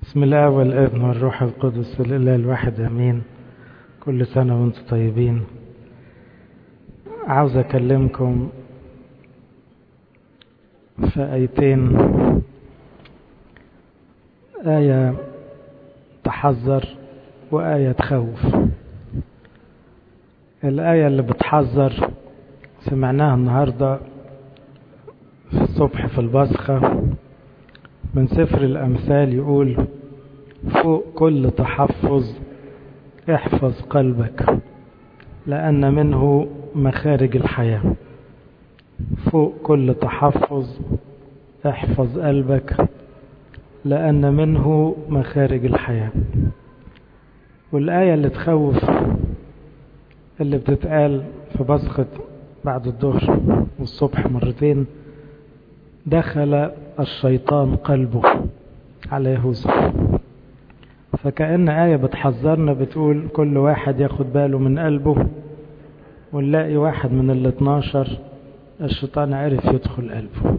بسم الله والابن والروح القدس الإله الواحد أمين كل سنة وانتم طيبين عاوز أكلمكم في آيتين آية تحذر وآية تخوف الآية اللي بتحذر سمعناها النهاردة في الصبح في البصخة من سفر الأمثال يقول فوق كل تحفظ احفظ قلبك لأن منه مخارج الحياة فوق كل تحفظ احفظ قلبك لأن منه مخارج الحياة والآية اللي تخوف اللي بتتقال في بصخة بعد الظهر والصبح مرتين دخل الشيطان قلبه على يهوذا فكأن آية بتحذرنا بتقول كل واحد ياخد باله من قلبه ونلاقي واحد من ال 12 الشيطان عرف يدخل قلبه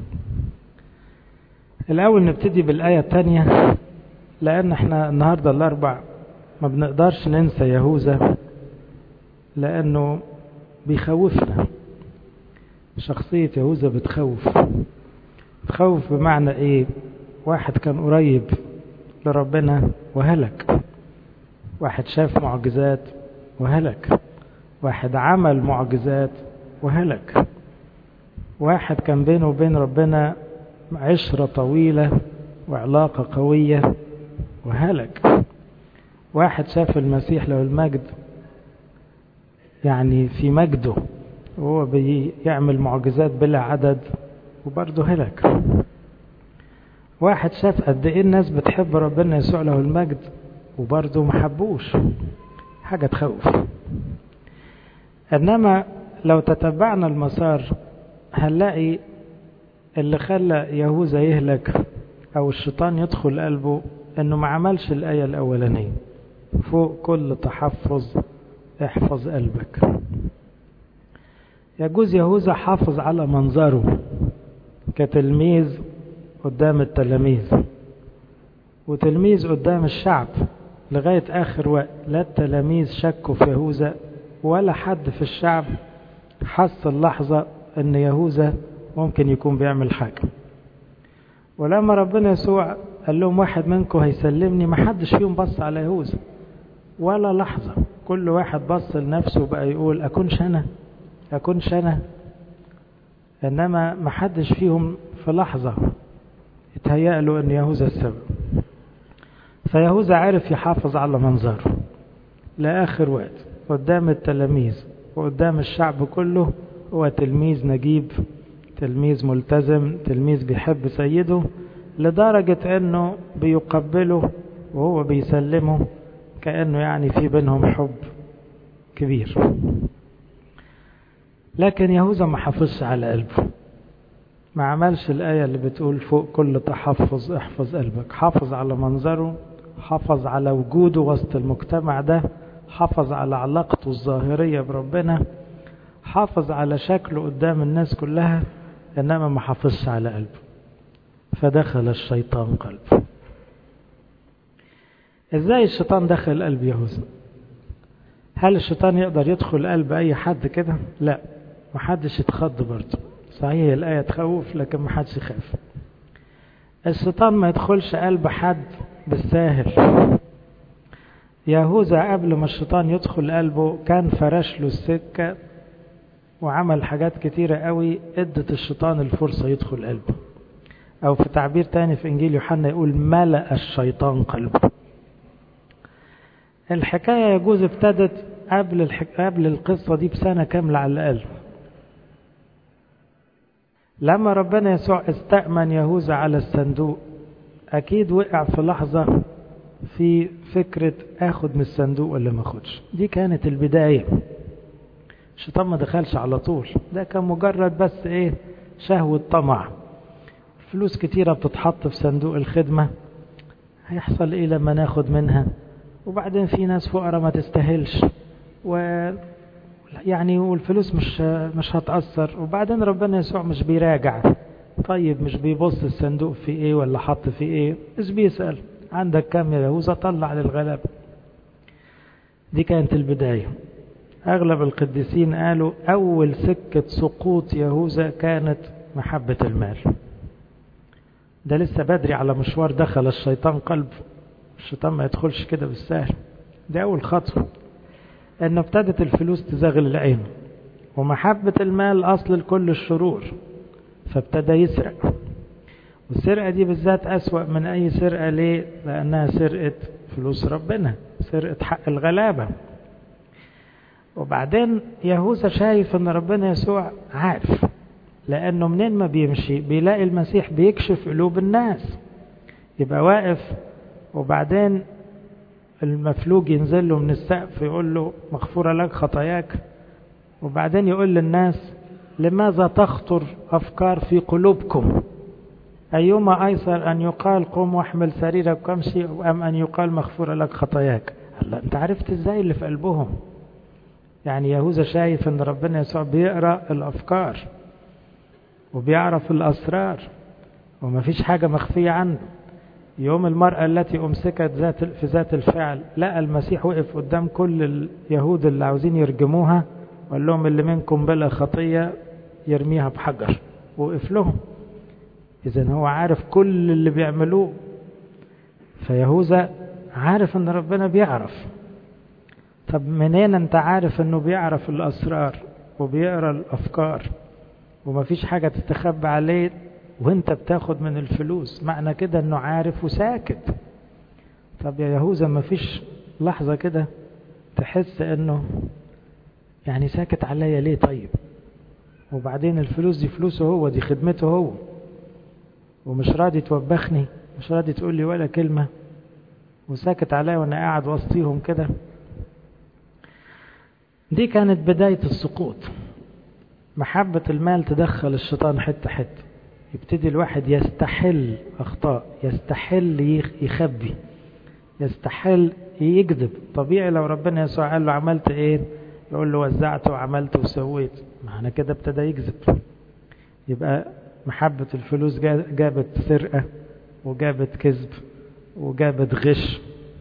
الأول نبتدي بالآية الثانية لأن احنا النهاردة الأربع ما بنقدرش ننسى يهوذا لأنه بيخوفنا شخصية يهوذا بتخوف تخوف بمعنى ايه واحد كان قريب لربنا وهلك واحد شاف معجزات وهلك واحد عمل معجزات وهلك واحد كان بينه وبين ربنا عشرة طويلة وعلاقة قوية وهلك واحد شاف المسيح له المجد يعني في مجده وهو بيعمل معجزات بلا عدد وبرضه هلك واحد شاف قد ايه الناس بتحب ربنا يسوع له المجد وبرضه ما حبوش حاجة تخوف انما لو تتبعنا المسار هنلاقي اللي خلى يهوذا يهلك او الشيطان يدخل قلبه انه ما عملش الايه الاولانيه فوق كل تحفظ احفظ قلبك يجوز يهوذا حافظ على منظره كتلميذ قدام التلاميذ وتلميذ قدام الشعب لغاية آخر وقت لا التلاميذ شكوا في يهوذا ولا حد في الشعب حس اللحظة أن يهوذا ممكن يكون بيعمل حاجة ولما ربنا يسوع قال لهم واحد منكم هيسلمني ما حدش فيهم بص على يهوذا ولا لحظة كل واحد بص لنفسه بقى يقول أكونش أنا أكونش أنا إنما ما حدش فيهم في لحظة اتهيأ له أن يهوذا السبب فيهوذا عرف يحافظ على منظره لآخر وقت قدام التلاميذ وقدام الشعب كله هو تلميذ نجيب تلميذ ملتزم تلميذ بيحب سيده لدرجة أنه بيقبله وهو بيسلمه كأنه يعني في بينهم حب كبير لكن يهوذا ما حافظش على قلبه ما عملش الآية اللي بتقول فوق كل تحفظ احفظ قلبك حافظ على منظره حافظ على وجوده وسط المجتمع ده حافظ على علاقته الظاهرية بربنا حافظ على شكله قدام الناس كلها إنما ما حافظش على قلبه فدخل الشيطان قلبه ازاي الشيطان دخل قلب يهوذا هل الشيطان يقدر يدخل قلب اي حد كده لا محدش يتخض برضه صحيح الآية تخوف لكن محدش يخاف الشيطان ما يدخلش قلب حد بالساهل يهوذا قبل ما الشيطان يدخل قلبه كان فرش له السكة وعمل حاجات كتيرة قوي ادت الشيطان الفرصة يدخل قلبه او في تعبير تاني في انجيل يوحنا يقول ملأ الشيطان قلبه الحكاية يجوز ابتدت قبل الحك... قبل القصة دي بسنة كاملة على الأقل لما ربنا يسوع استأمن يهوذا على الصندوق أكيد وقع في لحظة في فكرة آخد من الصندوق ولا ما أخدش دي كانت البداية الشيطان ما دخلش على طول ده كان مجرد بس إيه شهوة طمع فلوس كتيرة بتتحط في صندوق الخدمة هيحصل إيه لما ناخد منها وبعدين في ناس فقراء ما تستاهلش و يعني والفلوس مش مش هتأثر وبعدين ربنا يسوع مش بيراجع طيب مش بيبص الصندوق في ايه ولا حط في ايه مش بيسأل عندك كم يا يهوذا طلع للغلابة دي كانت البداية أغلب القديسين قالوا أول سكة سقوط يهوذا كانت محبة المال ده لسه بدري على مشوار دخل الشيطان قلبه الشيطان ما يدخلش كده بالسهل دي أول خطوة أنه ابتدت الفلوس تزغل العين ومحبة المال أصل لكل الشرور فابتدى يسرق والسرقة دي بالذات أسوأ من أي سرقة ليه؟ لأنها سرقة فلوس ربنا سرقة حق الغلابة وبعدين يهوذا شايف ان ربنا يسوع عارف لانه منين ما بيمشي بيلاقي المسيح بيكشف قلوب الناس يبقى واقف وبعدين المفلوج ينزل له من السقف يقول له مغفورة لك خطاياك وبعدين يقول للناس لماذا تخطر أفكار في قلوبكم أيما أيسر أن يقال قم واحمل سريرك وامشي أم أن يقال مغفورة لك خطاياك الله أنت عرفت إزاي اللي في قلبهم يعني يهوذا شايف أن ربنا يسوع بيقرأ الأفكار وبيعرف الأسرار ومفيش حاجة مخفية عنه يوم المرأة التي أمسكت ذات في ذات الفعل لقى المسيح وقف قدام كل اليهود اللي عاوزين يرجموها وقال لهم اللي منكم بلا خطية يرميها بحجر وقف لهم إذا هو عارف كل اللي بيعملوه فيهوذا عارف ان ربنا بيعرف طب منين انت عارف انه بيعرف الاسرار وبيقرا الافكار ومفيش حاجة تستخبى عليه وانت بتاخد من الفلوس معنى كده انه عارف وساكت طب يا يهوذا مفيش لحظة كده تحس انه يعني ساكت عليا ليه طيب وبعدين الفلوس دي فلوسه هو دي خدمته هو ومش راضي توبخني مش راضي تقول لي ولا كلمة وساكت عليا وانا قاعد وسطيهم كده دي كانت بداية السقوط محبة المال تدخل الشيطان حتة حتة يبتدي الواحد يستحل أخطاء يستحل يخبي يستحل يكذب طبيعي لو ربنا يسوع قال له عملت ايه يقول له وزعت وعملت وسويت معنى كده ابتدى يكذب يبقى محبة الفلوس جابت سرقة وجابت كذب وجابت غش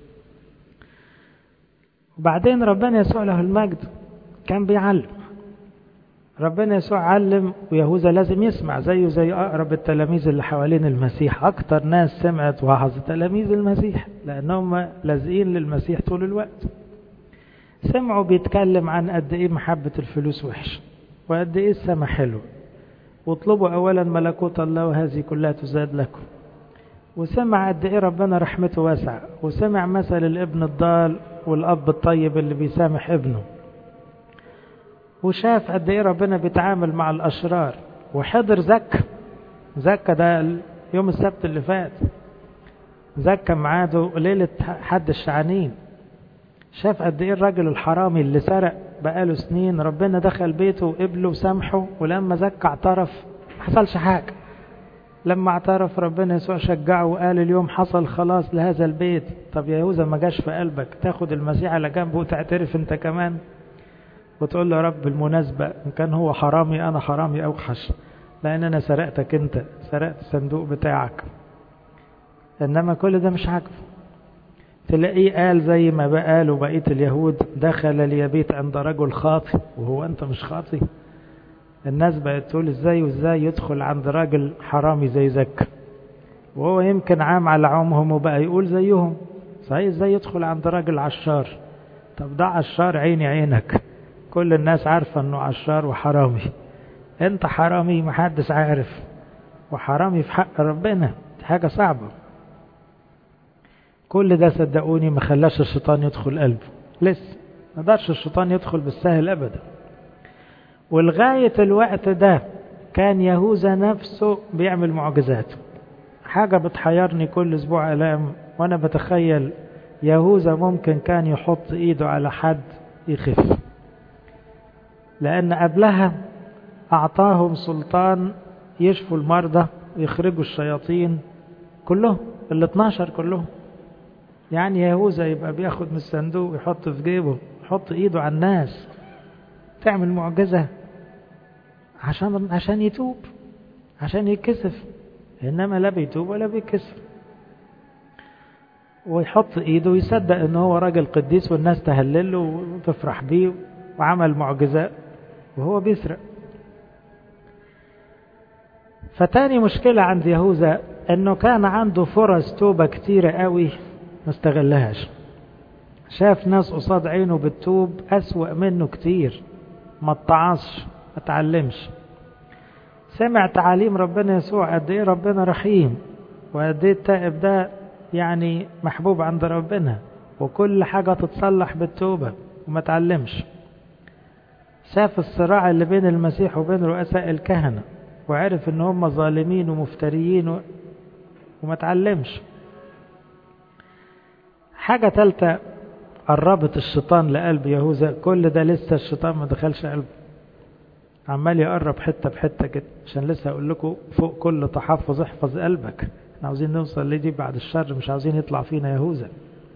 وبعدين ربنا يسوع له المجد كان بيعلم ربنا يسوع علم ويهوذا لازم يسمع زيه زي أقرب التلاميذ اللي حوالين المسيح أكتر ناس سمعت وعظ تلاميذ المسيح لأنهم لازقين للمسيح طول الوقت سمعوا بيتكلم عن قد إيه محبة الفلوس وحش وقد إيه السما حلو واطلبوا أولا ملكوت الله وهذه كلها تزاد لكم وسمع قد إيه ربنا رحمته واسعة وسمع مثل الابن الضال والأب الطيب اللي بيسامح ابنه وشاف قد ايه ربنا بيتعامل مع الاشرار وحضر زكى زكى ده يوم السبت اللي فات زكى ميعاده ليله حد الشعانين شاف قد ايه الراجل الحرامي اللي سرق بقاله سنين ربنا دخل بيته وقبله وسامحه ولما زكى اعترف ما حصلش حاجه لما اعترف ربنا يسوع شجعه وقال اليوم حصل خلاص لهذا البيت طب يا يهوذا ما جاش في قلبك تاخد المسيح على جنب وتعترف انت كمان وتقول له يا رب بالمناسبة إن كان هو حرامي أنا حرامي أوحش لأن أنا سرقتك أنت سرقت الصندوق بتاعك إنما كل ده مش عاجبه تلاقيه قال زي ما قالوا بقية اليهود دخل ليبيت عند رجل خاطي وهو أنت مش خاطي الناس بقت تقول ازاي وازاي يدخل عند راجل حرامي زي زك وهو يمكن عام على عمهم وبقى يقول زيهم صحيح ازاي يدخل عند راجل عشار طب ده عشار عيني عينك كل الناس عارفة انه عشار وحرامي انت حرامي محدش عارف وحرامي في حق ربنا دي حاجة صعبة كل ده صدقوني ما خلاش الشيطان يدخل قلبه لسه ما قدرش الشيطان يدخل بالسهل ابدا ولغاية الوقت ده كان يهوذا نفسه بيعمل معجزات حاجة بتحيرني كل اسبوع الام وانا بتخيل يهوذا ممكن كان يحط ايده على حد يخف لأن قبلها أعطاهم سلطان يشفوا المرضى ويخرجوا الشياطين كلهم ال 12 كلهم يعني يهوذا يبقى بياخد من الصندوق ويحط في جيبه يحط ايده على الناس تعمل معجزة عشان عشان يتوب عشان يتكسف انما لا بيتوب ولا بيتكسف ويحط ايده ويصدق ان هو راجل قديس والناس تهلله وتفرح بيه وعمل معجزات وهو بيسرق فتاني مشكلة عند يهوذا انه كان عنده فرص توبة كتيرة قوي ما استغلهاش شاف ناس قصاد عينه بتتوب أسوأ منه كتير ما اتعظش ما اتعلمش سمع تعاليم ربنا يسوع قد ايه ربنا رحيم وقد ايه التائب ده يعني محبوب عند ربنا وكل حاجة تتصلح بالتوبة وما تعلمش شاف الصراع اللي بين المسيح وبين رؤساء الكهنة وعرف ان هم ظالمين ومفتريين و... وما تعلمش حاجة ثالثة قربت الشيطان لقلب يهوذا كل ده لسه الشيطان ما دخلش قلبه عمال يقرب حتة بحتة كده عشان لسه اقول لكم فوق كل تحفظ احفظ قلبك احنا عاوزين نوصل لدي بعد الشر مش عاوزين يطلع فينا يهوذا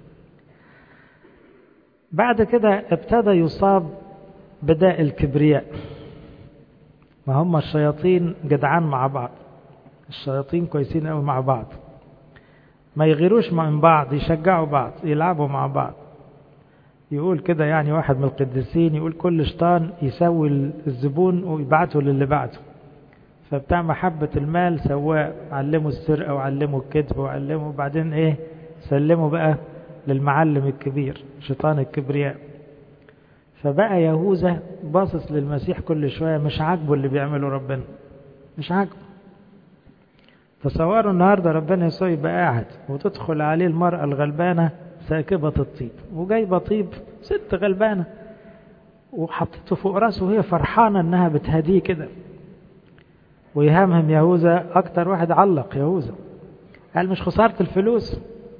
بعد كده ابتدى يصاب بداء الكبرياء ما هم الشياطين جدعان مع بعض الشياطين كويسين قوي مع بعض ما يغيروش من بعض يشجعوا بعض يلعبوا مع بعض يقول كده يعني واحد من القديسين يقول كل شيطان يسوي الزبون ويبعته للي بعده فبتاع محبة المال سواه علمه السرقة وعلمه الكذب وعلمه وبعدين ايه سلمه بقى للمعلم الكبير شيطان الكبرياء فبقى يهوذا باصص للمسيح كل شوية مش عاجبه اللي بيعمله ربنا مش عاجبه تصوروا النهاردة ربنا يسوع يبقى قاعد وتدخل عليه المرأة الغلبانة ساكبة الطيب وجايبة طيب ست غلبانة وحطته فوق راسه وهي فرحانة انها بتهديه كده ويهمهم يهوذا اكتر واحد علق يهوذا قال مش خسارة الفلوس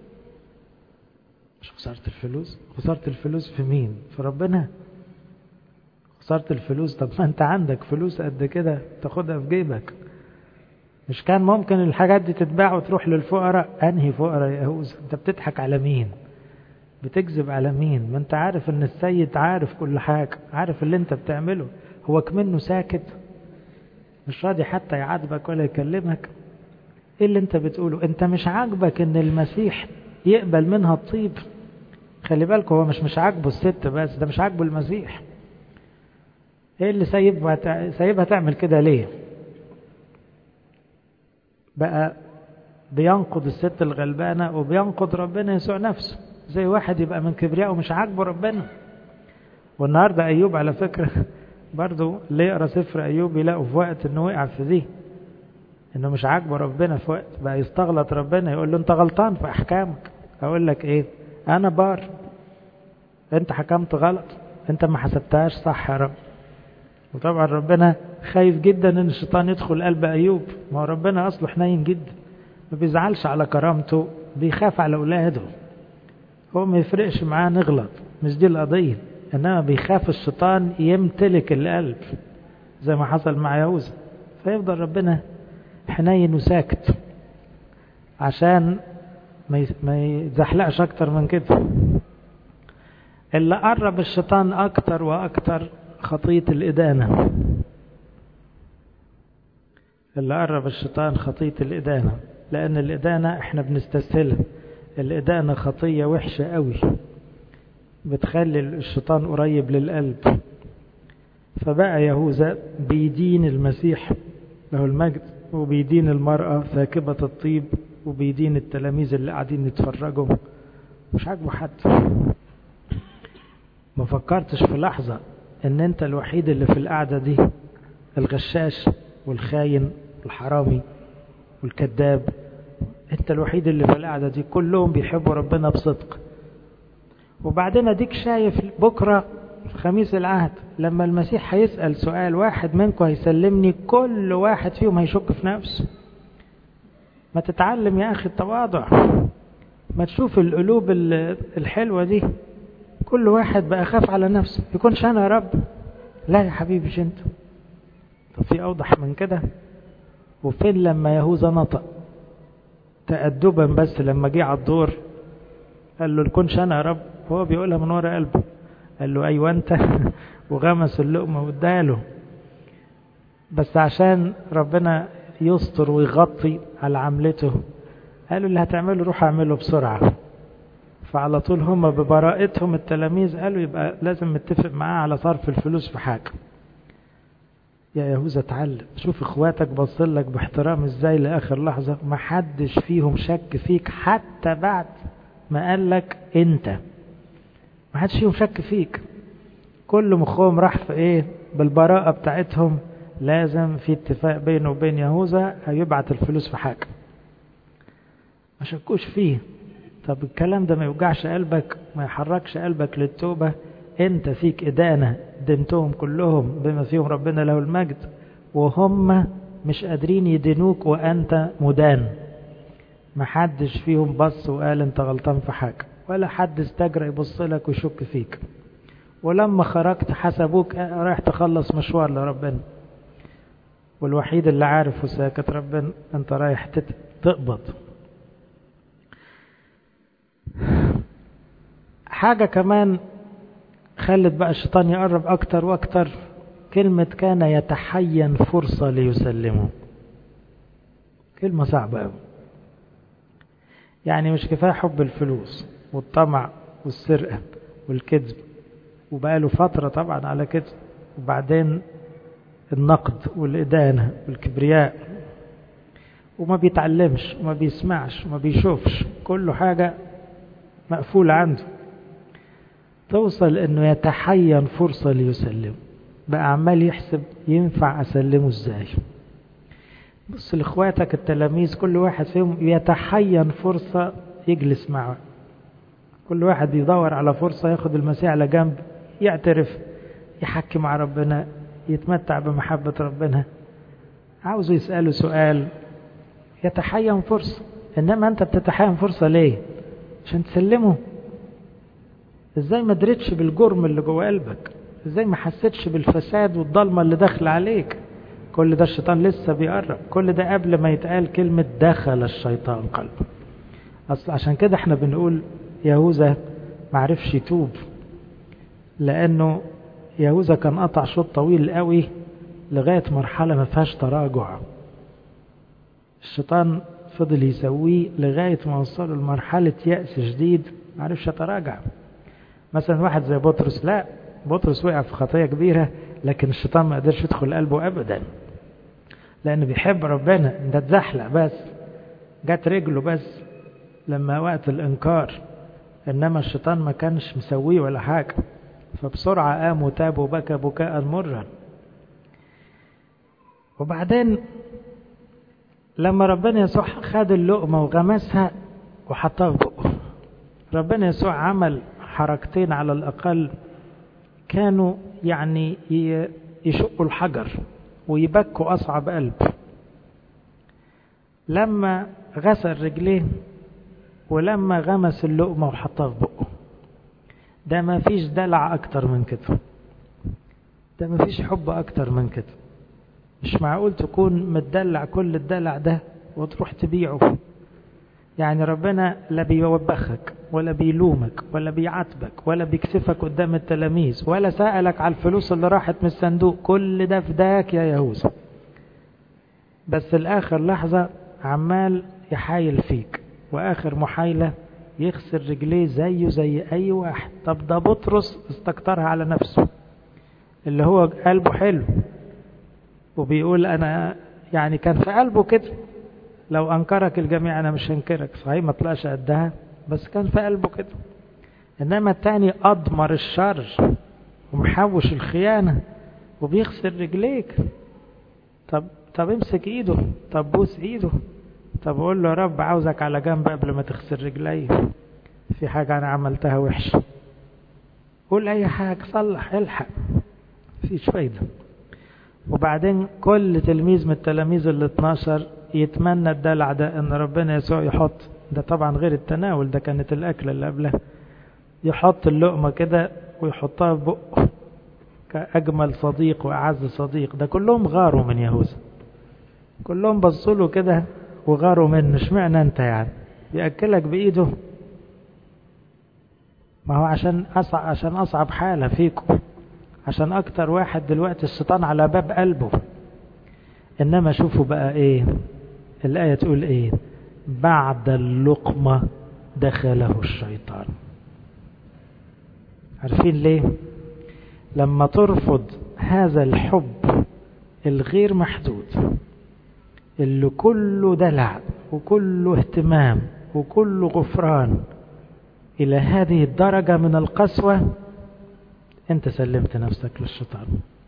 مش خسارة الفلوس خسارة الفلوس في مين في ربنا خسارة الفلوس طب ما انت عندك فلوس قد كده تاخدها في جيبك مش كان ممكن الحاجات دي تتباع وتروح للفقراء انهي فقراء يا يهوذا انت بتضحك على مين بتكذب على مين ما انت عارف ان السيد عارف كل حاجة عارف اللي انت بتعمله هو كمنه ساكت مش راضي حتى يعاتبك ولا يكلمك ايه اللي انت بتقوله انت مش عاجبك ان المسيح يقبل منها الطيب خلي بالك هو مش مش عاجبه الست بس ده مش عاجبه المسيح ايه اللي سايبها سايبها تعمل كده ليه بقى بينقض الست الغلبانة وبينقض ربنا يسوع نفسه زي واحد يبقى من كبرياء ومش عاجبه ربنا والنهاردة أيوب على فكرة برضو اللي يقرأ سفر أيوب يلاقوا في وقت إنه وقع في دي إنه مش عاجبه ربنا في وقت بقى يستغلط ربنا يقول له أنت غلطان في أحكامك أقول لك إيه أنا بار أنت حكمت غلط أنت ما حسبتهاش صح يا رب وطبعا ربنا خايف جدا ان الشيطان يدخل قلب ايوب ما هو ربنا اصله حنين جدا ما بيزعلش على كرامته بيخاف على اولاده هو ما يفرقش معاه نغلط مش دي القضيه انما بيخاف الشيطان يمتلك القلب زي ما حصل مع يهوذا فيفضل ربنا حنين وساكت عشان ما يزحلقش اكتر من كده اللي قرب الشيطان اكتر واكتر خطية الإدانة اللي قرب الشيطان خطية الإدانة لأن الإدانة إحنا بنستسهلها الإدانة خطية وحشة قوي بتخلي الشيطان قريب للقلب فبقى يهوذا بيدين المسيح له المجد وبيدين المرأة ثاكبة الطيب وبيدين التلاميذ اللي قاعدين يتفرجوا مش عاجبه حد ما فكرتش في لحظة ان انت الوحيد اللي في القعدة دي الغشاش والخاين والحرامي والكذاب انت الوحيد اللي في القعدة دي كلهم بيحبوا ربنا بصدق وبعدين اديك شايف بكرة في خميس العهد لما المسيح هيسأل سؤال واحد منكم هيسلمني كل واحد فيهم هيشك في نفسه ما تتعلم يا أخي التواضع ما تشوف القلوب الحلوة دي كل واحد بقى خاف على نفسه يكونش أنا يا رب لا يا حبيبي مش أنت طب في أوضح من كده وفين لما يهوذا نطق تأدبا بس لما جه على الدور قال له الكونش أنا يا رب هو بيقولها من ورا قلبه قال له أيوة أنت وغمس اللقمة واداله بس عشان ربنا يستر ويغطي على عملته قالوا اللي هتعمله روح اعمله بسرعة فعلى طول هم ببراءتهم التلاميذ قالوا يبقى لازم نتفق معاه على صرف الفلوس في حاجة يا يهوذا اتعلم شوف اخواتك بصل لك باحترام ازاي لاخر لحظة ما حدش فيهم شك فيك حتى بعد ما قال لك انت ما حدش فيهم شك فيك كل مخهم راح في ايه بالبراءة بتاعتهم لازم في اتفاق بينه وبين يهوذا هيبعت الفلوس في حاجة ما شكوش فيه طب الكلام ده ما يوجعش قلبك ما يحركش قلبك للتوبة انت فيك ادانة دنتهم كلهم بما فيهم ربنا له المجد وهم مش قادرين يدينوك وانت مدان ما حدش فيهم بص وقال انت غلطان في حاجة ولا حد استجرى يبص لك ويشك فيك ولما خرجت حسبوك رايح تخلص مشوار لربنا والوحيد اللي عارف وساكت ربنا انت رايح تقبض حاجة كمان خلت بقى الشيطان يقرب أكتر وأكتر كلمة كان يتحين فرصة ليسلمه كلمة صعبة أوي يعني مش كفاية حب الفلوس والطمع والسرقة والكذب وبقى له فترة طبعا على كده وبعدين النقد والإدانة والكبرياء وما بيتعلمش وما بيسمعش وما بيشوفش كله حاجة مقفولة عنده توصل انه يتحين فرصة ليسلم بقى عمال يحسب ينفع اسلمه ازاي بص لاخواتك التلاميذ كل واحد فيهم يتحين فرصة يجلس معه كل واحد يدور على فرصة ياخد المسيح على جنب يعترف يحكي مع ربنا يتمتع بمحبة ربنا عاوزه يسأله سؤال يتحين فرصة إنما أنت بتتحين فرصة ليه عشان تسلمه ازاي ما دريتش بالجرم اللي جوه قلبك ازاي ما حسيتش بالفساد والضلمة اللي داخل عليك كل ده الشيطان لسه بيقرب كل ده قبل ما يتقال كلمة دخل الشيطان قلبه أصل عشان كده احنا بنقول يهوذا معرفش يتوب لأنه يهوذا كان قطع شوط طويل قوي لغاية مرحلة ما فيهاش تراجع الشيطان فضل يسويه لغاية ما وصله لمرحلة يأس شديد معرفش يتراجع مثلا واحد زي بطرس لا بطرس وقع في خطية كبيرة لكن الشيطان ما قدرش يدخل قلبه أبدا لأنه بيحب ربنا ده اتزحلق بس جت رجله بس لما وقت الإنكار إنما الشيطان ما كانش مسويه ولا حاجة فبسرعة قام وتاب وبكى بكاء مرا وبعدين لما ربنا يسوع خد اللقمة وغمسها وحطها في بقه ربنا يسوع عمل حركتين على الأقل كانوا يعني يشقوا الحجر ويبكوا أصعب قلب لما غسل رجليه ولما غمس اللقمة وحطها في بقه ده ما فيش دلع أكتر من كده ده ما فيش حب أكتر من كده مش معقول تكون متدلع كل الدلع ده وتروح تبيعه يعني ربنا لا بيوبخك ولا بيلومك ولا بيعاتبك ولا بيكسفك قدام التلاميذ ولا سألك على الفلوس اللي راحت من الصندوق كل ده فداك يا يهوذا بس الآخر لحظة عمال يحايل فيك وآخر محايلة يخسر رجليه زيه زي أي واحد طب ده بطرس استكترها على نفسه اللي هو قلبه حلو وبيقول أنا يعني كان في قلبه كده لو أنكرك الجميع أنا مش هنكرك صحيح ما طلعش قدها بس كان في قلبه كده إنما التاني أضمر الشر ومحوش الخيانة وبيغسل رجليك طب طب امسك ايده طب بوس ايده طب قول له يا رب عاوزك على جنب قبل ما تغسل رجلي في حاجة أنا عملتها وحشة قول أي حاجة صلح الحق مفيش فايدة وبعدين كل تلميذ من التلاميذ ال 12 يتمنى الدلع ده ان ربنا يسوع يحط ده طبعا غير التناول ده كانت الاكله اللي قبلها يحط اللقمه كده ويحطها في بقه كاجمل صديق واعز صديق ده كلهم غاروا من يهوذا كلهم بصوا له كده وغاروا منه اشمعنى انت يعني بياكلك بايده ما هو عشان أصعب عشان اصعب حاله فيكم عشان اكتر واحد دلوقتي الشيطان على باب قلبه انما شوفوا بقى ايه الآية تقول ايه بعد اللقمة دخله الشيطان عارفين ليه لما ترفض هذا الحب الغير محدود اللي كله دلع وكله اهتمام وكله غفران إلى هذه الدرجة من القسوة أنت سلمت نفسك للشيطان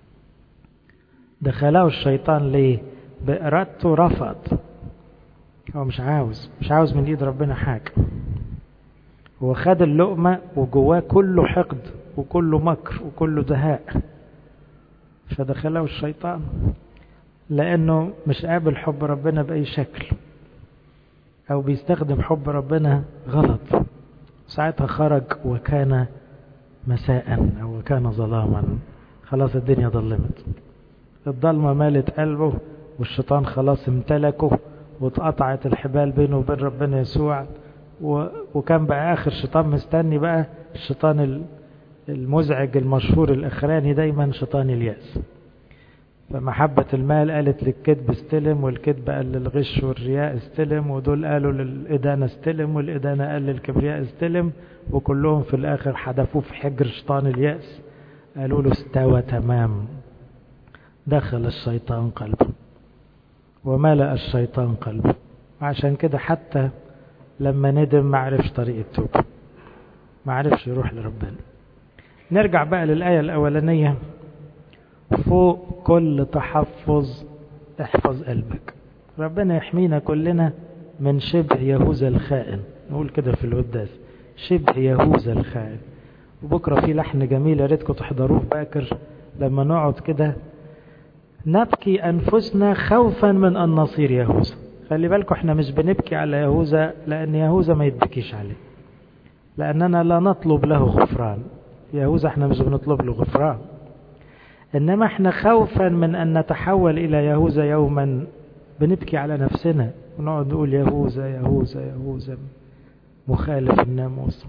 دخله الشيطان ليه بإرادته رفض هو مش عاوز مش عاوز من ايد ربنا حاجة هو خد اللقمة وجواه كله حقد وكله مكر وكله دهاء فدخله الشيطان لأنه مش قابل حب ربنا بأي شكل أو بيستخدم حب ربنا غلط ساعتها خرج وكان مساء أو كان ظلاما خلاص الدنيا ظلمت الضلمة مالت قلبه والشيطان خلاص امتلكه واتقطعت الحبال بينه وبين ربنا يسوع و... وكان بقى آخر شيطان مستني بقى الشيطان المزعج المشهور الأخراني دايما شيطان اليأس فمحبة المال قالت للكذب استلم والكذب قال للغش والرياء استلم ودول قالوا للإدانة استلم والإدانة قال للكبرياء استلم وكلهم في الآخر حدفوه في حجر شيطان اليأس قالوا له استوى تمام دخل الشيطان قلبه وملأ الشيطان قلبه عشان كده حتى لما ندم ما عرفش طريق التوبة ما عرفش يروح لربنا نرجع بقى للآية الأولانية فوق كل تحفظ احفظ قلبك ربنا يحمينا كلنا من شبه يهوذا الخائن نقول كده في القداس شبه يهوذا الخائن وبكرة في لحن جميل يا ريتكم تحضروه باكر لما نقعد كده نبكي أنفسنا خوفا من أن نصير يهوذا خلي بالكم احنا مش بنبكي على يهوذا لأن يهوذا ما يتبكيش عليه لأننا لا نطلب له غفران يهوذا احنا مش بنطلب له غفران إنما احنا خوفا من أن نتحول إلى يهوذا يوما بنبكي على نفسنا ونقعد نقول يهوذا يهوذا يهوذا مخالف الناموس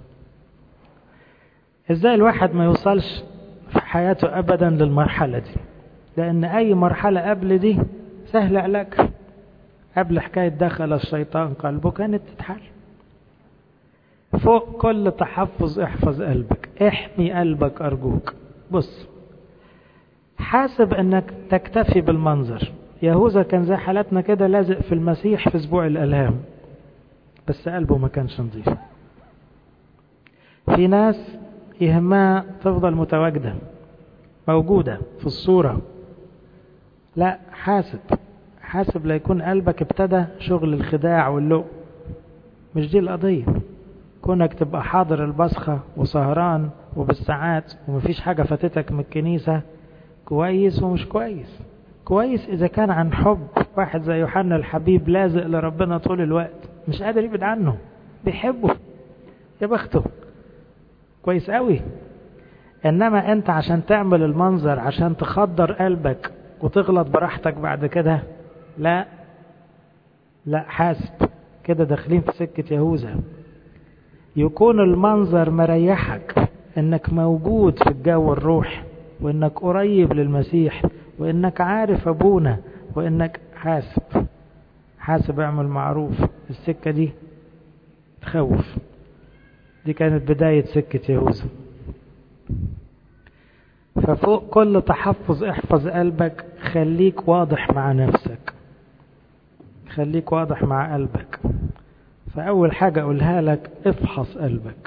ازاي الواحد ما يوصلش في حياته أبدا للمرحلة دي لأن أي مرحلة قبل دي سهل علاج قبل حكاية دخل الشيطان قلبه كانت تتحل فوق كل تحفظ احفظ قلبك احمي قلبك أرجوك بص حاسب انك تكتفي بالمنظر يهوذا كان زي حالتنا كده لازق في المسيح في اسبوع الالهام بس قلبه ما كانش نظيف في ناس يهمها تفضل متواجدة موجودة في الصورة لا حاسب حاسب ليكون قلبك ابتدى شغل الخداع واللؤم مش دي القضية كونك تبقى حاضر البصخة وسهران وبالساعات ومفيش حاجة فاتتك من الكنيسة كويس ومش كويس كويس إذا كان عن حب واحد زي يوحنا الحبيب لازق لربنا طول الوقت مش قادر يبعد عنه بيحبه يا بخته كويس قوي إنما أنت عشان تعمل المنظر عشان تخدر قلبك وتغلط براحتك بعد كده لا لا حاسب كده داخلين في سكة يهوذا يكون المنظر مريحك انك موجود في الجو الروح وانك قريب للمسيح وانك عارف ابونا وانك حاسب حاسب اعمل معروف السكة دي تخوف دي كانت بداية سكة يهوذا ففوق كل تحفظ احفظ قلبك خليك واضح مع نفسك خليك واضح مع قلبك فأول حاجة أقولها لك افحص قلبك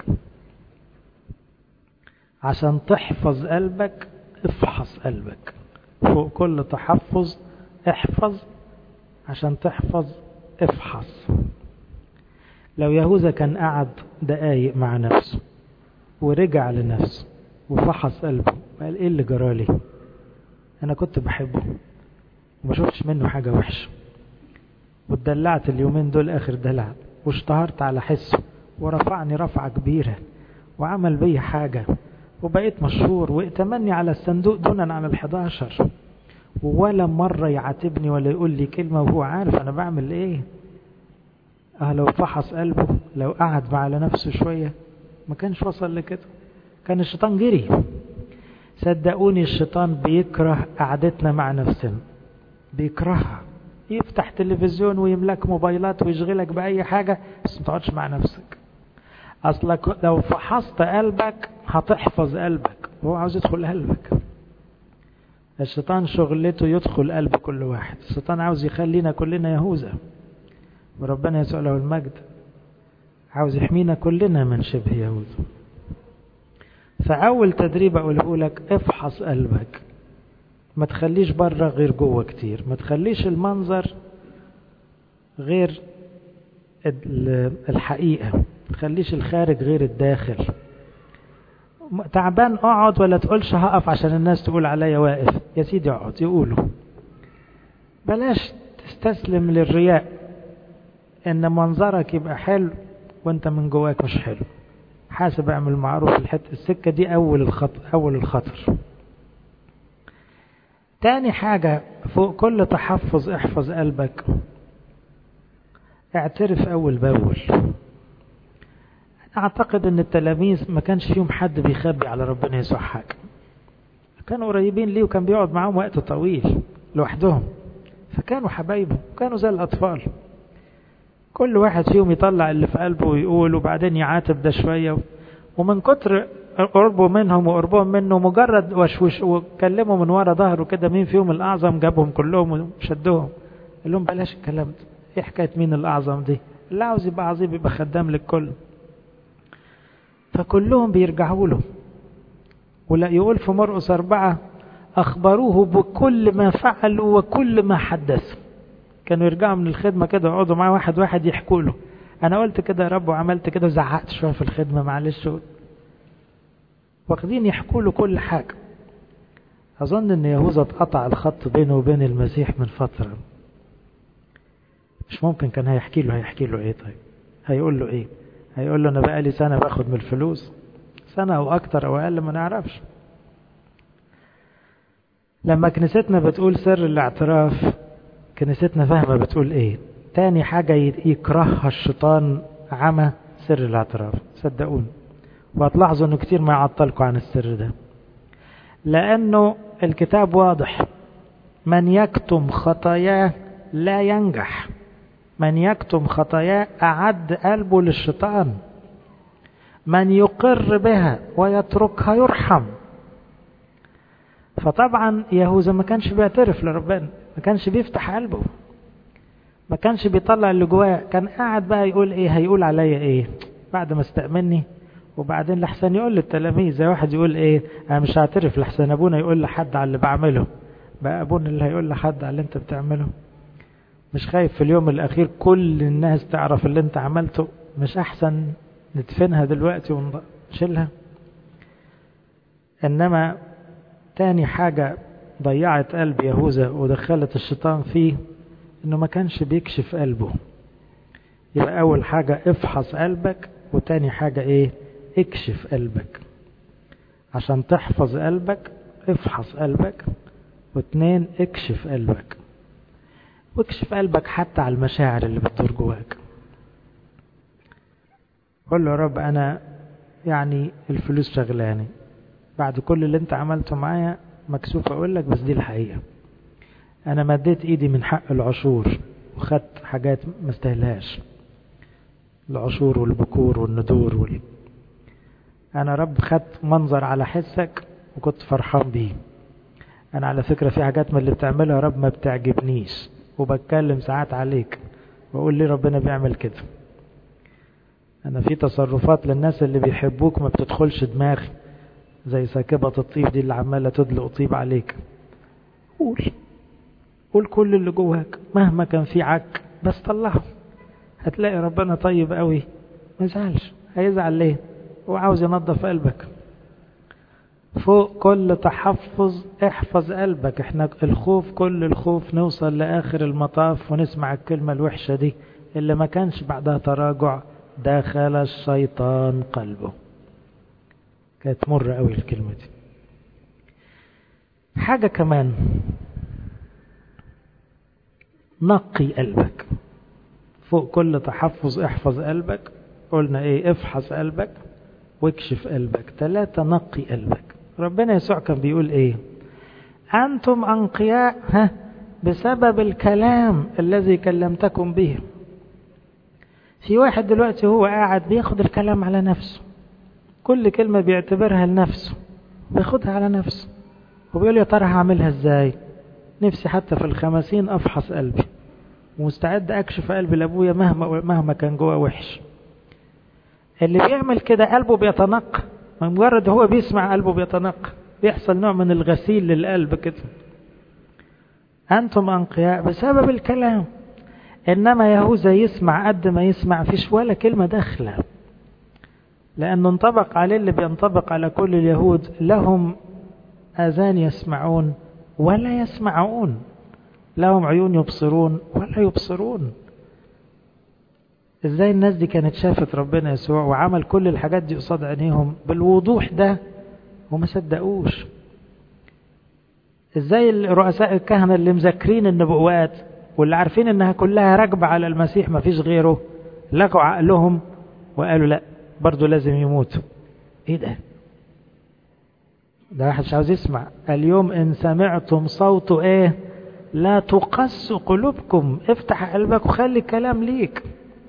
عشان تحفظ قلبك افحص قلبك فوق كل تحفظ احفظ عشان تحفظ افحص لو يهوذا كان قعد دقايق مع نفسه ورجع لنفسه وفحص قلبه قال ايه اللي جرالي انا كنت بحبه وما شفتش منه حاجة وحشة واتدلعت اليومين دول اخر دلع واشتهرت على حسه ورفعني رفعة كبيرة وعمل بي حاجة وبقيت مشهور وائتمني على الصندوق دونا عن الحداشر ولا مرة يعاتبني ولا يقول لي كلمة وهو عارف أنا بعمل إيه أه لو فحص قلبه لو قعد مع على نفسه شوية ما كانش وصل لكده كان الشيطان جري صدقوني الشيطان بيكره قعدتنا مع نفسنا بيكرهها يفتح تلفزيون ويملك موبايلات ويشغلك بأي حاجة بس ما تقعدش مع نفسك أصلك لو فحصت قلبك هتحفظ قلبك وهو عاوز يدخل قلبك الشيطان شغلته يدخل قلب كل واحد الشيطان عاوز يخلينا كلنا يهوذا وربنا يسوع له المجد عاوز يحمينا كلنا من شبه يهوذا فأول تدريب أقوله لك افحص قلبك ما تخليش بره غير جوه كتير ما تخليش المنظر غير الحقيقة ما تخليش الخارج غير الداخل تعبان اقعد ولا تقولش هقف عشان الناس تقول عليا واقف يا سيدي اقعد يقولوا بلاش تستسلم للرياء ان منظرك يبقى حلو وانت من جواك مش حلو حاسب اعمل معروف الحته السكه دي اول الخطر اول الخطر تاني حاجة فوق كل تحفظ احفظ قلبك اعترف أول بأول أعتقد أن التلاميذ ما كانش فيهم حد بيخبي على ربنا يسوع حاجة كانوا قريبين ليه وكان بيقعد معاهم وقت طويل لوحدهم فكانوا حبايبه كانوا زي الأطفال كل واحد فيهم يطلع اللي في قلبه ويقول وبعدين يعاتب ده شوية ومن كتر قربوا منهم وقربهم منه مجرد وشوش وكلموا من ورا ظهره كده مين فيهم الأعظم جابهم كلهم وشدهم قال لهم بلاش الكلام ده ايه حكاية مين الأعظم دي اللي عاوز يبقى عظيم يبقى خدام للكل فكلهم بيرجعوا له ولا يقول في مرقس أربعة أخبروه بكل ما فعلوا وكل ما حدثوا كانوا يرجعوا من الخدمة كده يقعدوا معاه واحد واحد يحكوا له أنا قلت كده يا رب وعملت كده وزعقت شوية في الخدمة معلش واخدين يحكوا له كل حاجة أظن أن يهوذا اتقطع الخط بينه وبين المسيح من فترة مش ممكن كان هيحكي له هيحكي له إيه طيب هيقول له إيه هيقول له أنا بقالي سنة باخد من الفلوس سنة أو أكتر أو أقل ما نعرفش لما كنيستنا بتقول سر الاعتراف كنيستنا فاهمة بتقول إيه تاني حاجة يكرهها الشيطان عمى سر الاعتراف صدقوني وهتلاحظوا انه كتير ما يعطلكم عن السر ده لانه الكتاب واضح من يكتم خطاياه لا ينجح من يكتم خطاياه اعد قلبه للشيطان من يقر بها ويتركها يرحم فطبعا يهوذا ما كانش بيعترف لربنا ما كانش بيفتح قلبه ما كانش بيطلع اللي جواه كان قاعد بقى يقول ايه هيقول عليا ايه بعد ما استأمني وبعدين لحسن يقول للتلاميذ زي واحد يقول ايه انا مش هعترف لحسن ابونا يقول لحد على اللي بعمله بقى ابونا اللي هيقول لحد على اللي انت بتعمله مش خايف في اليوم الاخير كل الناس تعرف اللي انت عملته مش احسن ندفنها دلوقتي ونشيلها انما تاني حاجة ضيعت قلب يهوذا ودخلت الشيطان فيه انه ما كانش بيكشف قلبه يبقى اول حاجة افحص قلبك وتاني حاجة ايه اكشف قلبك عشان تحفظ قلبك افحص قلبك واتنين اكشف قلبك واكشف قلبك حتى على المشاعر اللي بتدور جواك قول له يا رب انا يعني الفلوس شغلاني بعد كل اللي انت عملته معايا مكسوف اقول لك بس دي الحقيقة انا مديت ايدي من حق العشور وخدت حاجات ما استاهلهاش العشور والبكور والندور وال... انا رب خدت منظر على حسك وكنت فرحان بيه انا على فكرة في حاجات من اللي بتعملها يا رب ما بتعجبنيش وبتكلم ساعات عليك واقول لي ربنا بيعمل كده انا في تصرفات للناس اللي بيحبوك ما بتدخلش دماغي زي ساكبة الطيب دي اللي عمالة تدلق طيب عليك قول قول كل اللي جواك مهما كان في عك بس طلعه هتلاقي ربنا طيب قوي ما يزعلش هيزعل ليه هو عاوز ينظف قلبك فوق كل تحفظ احفظ قلبك احنا الخوف كل الخوف نوصل لاخر المطاف ونسمع الكلمة الوحشة دي اللي ما كانش بعدها تراجع دخل الشيطان قلبه كانت مرة قوي الكلمة دي حاجة كمان نقي قلبك فوق كل تحفظ احفظ قلبك قلنا ايه افحص قلبك واكشف قلبك ثلاثة نقي قلبك ربنا يسوع كان بيقول ايه انتم انقياء ها بسبب الكلام الذي كلمتكم به في واحد دلوقتي هو قاعد بياخد الكلام على نفسه كل كلمة بيعتبرها لنفسه بياخدها على نفسه وبيقول يا ترى هعملها ازاي نفسي حتى في الخمسين افحص قلبي ومستعد اكشف قلبي لابويا مهما مهما كان جوه وحش اللي بيعمل كده قلبه بيتنقى مجرد هو بيسمع قلبه بيتنقى بيحصل نوع من الغسيل للقلب كده أنتم أنقياء بسبب الكلام إنما يهوذا يسمع قد ما يسمع فيش ولا كلمة داخلة لأنه انطبق عليه اللي بينطبق على كل اليهود لهم آذان يسمعون ولا يسمعون لهم عيون يبصرون ولا يبصرون ازاي الناس دي كانت شافت ربنا يسوع وعمل كل الحاجات دي قصاد عينيهم بالوضوح ده وما صدقوش ازاي رؤساء الكهنة اللي مذاكرين النبوات واللي عارفين انها كلها راكبة على المسيح ما فيش غيره لقوا عقلهم وقالوا لا برضه لازم يموتوا ايه ده ده واحد مش عاوز يسمع اليوم ان سمعتم صوته ايه لا تقص قلوبكم افتح قلبك وخلي الكلام ليك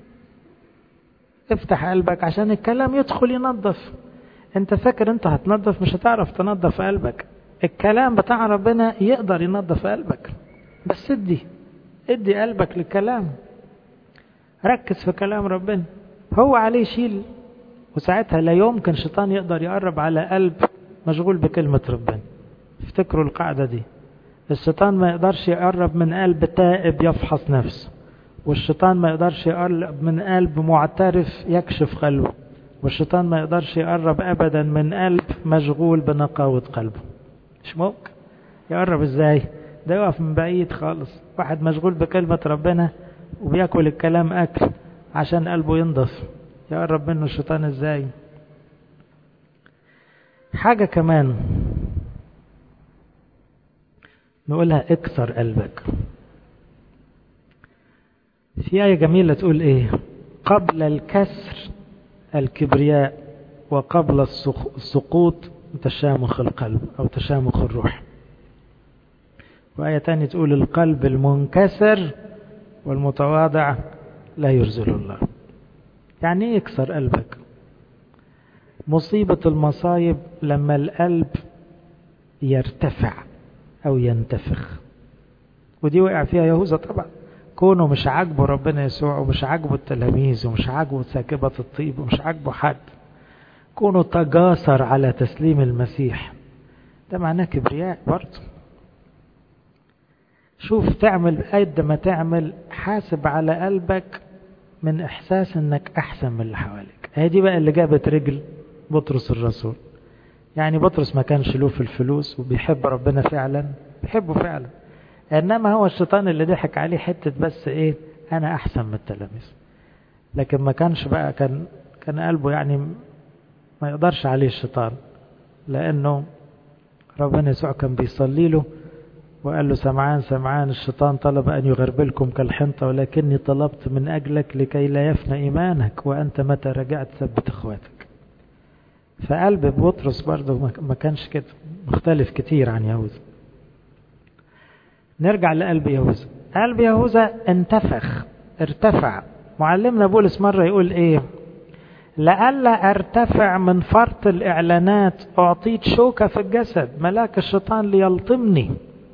افتح قلبك عشان الكلام يدخل ينظف انت فاكر انت هتنظف مش هتعرف تنظف قلبك الكلام بتاع ربنا يقدر ينظف قلبك بس ادي ادي قلبك للكلام ركز في كلام ربنا هو عليه يشيل وساعتها لا يمكن شيطان يقدر يقرب على قلب مشغول بكلمة ربنا افتكروا القاعدة دي الشيطان ما يقدرش يقرب من قلب تائب يفحص نفسه والشيطان ما يقدرش يقرب من قلب معترف يكشف قلبه والشيطان ما يقدرش يقرب ابدا من قلب مشغول بنقاوة قلبه مش ممكن يقرب ازاي ده يقف من بعيد خالص واحد مشغول بكلمة ربنا وبياكل الكلام اكل عشان قلبه ينضف يقرب منه الشيطان ازاي حاجة كمان نقولها اكسر قلبك في آية جميلة تقول ايه قبل الكسر الكبرياء وقبل السقوط تشامخ القلب أو تشامخ الروح وآية تانية تقول القلب المنكسر والمتواضع لا يرزل الله يعني ايه يكسر قلبك مصيبة المصايب لما القلب يرتفع أو ينتفخ ودي وقع فيها يهوذا طبعا كونه مش عاجبه ربنا يسوع ومش عاجبه التلاميذ ومش عاجبه ساكبة الطيب ومش عاجبه حد كونه تجاسر على تسليم المسيح ده معناه كبرياء برضه شوف تعمل قد ما تعمل حاسب على قلبك من احساس انك احسن من اللي حواليك هي دي بقى اللي جابت رجل بطرس الرسول يعني بطرس ما كانش له في الفلوس وبيحب ربنا فعلا بيحبه فعلا انما هو الشيطان اللي ضحك عليه حتة بس ايه انا احسن من التلاميذ لكن ما كانش بقى كان كان قلبه يعني ما يقدرش عليه الشيطان لانه ربنا يسوع كان بيصلي له وقال له سمعان سمعان الشيطان طلب أن يغربلكم كالحنطة ولكني طلبت من أجلك لكي لا يفنى إيمانك وأنت متى رجعت ثبت إخواتك فقلب بطرس برضه ما كانش كده مختلف كتير عن يهوذا نرجع لقلب يهوذا قلب يهوذا انتفخ ارتفع معلمنا بولس مرة يقول ايه لئلا ارتفع من فرط الاعلانات اعطيت شوكة في الجسد ملاك الشيطان ليلطمني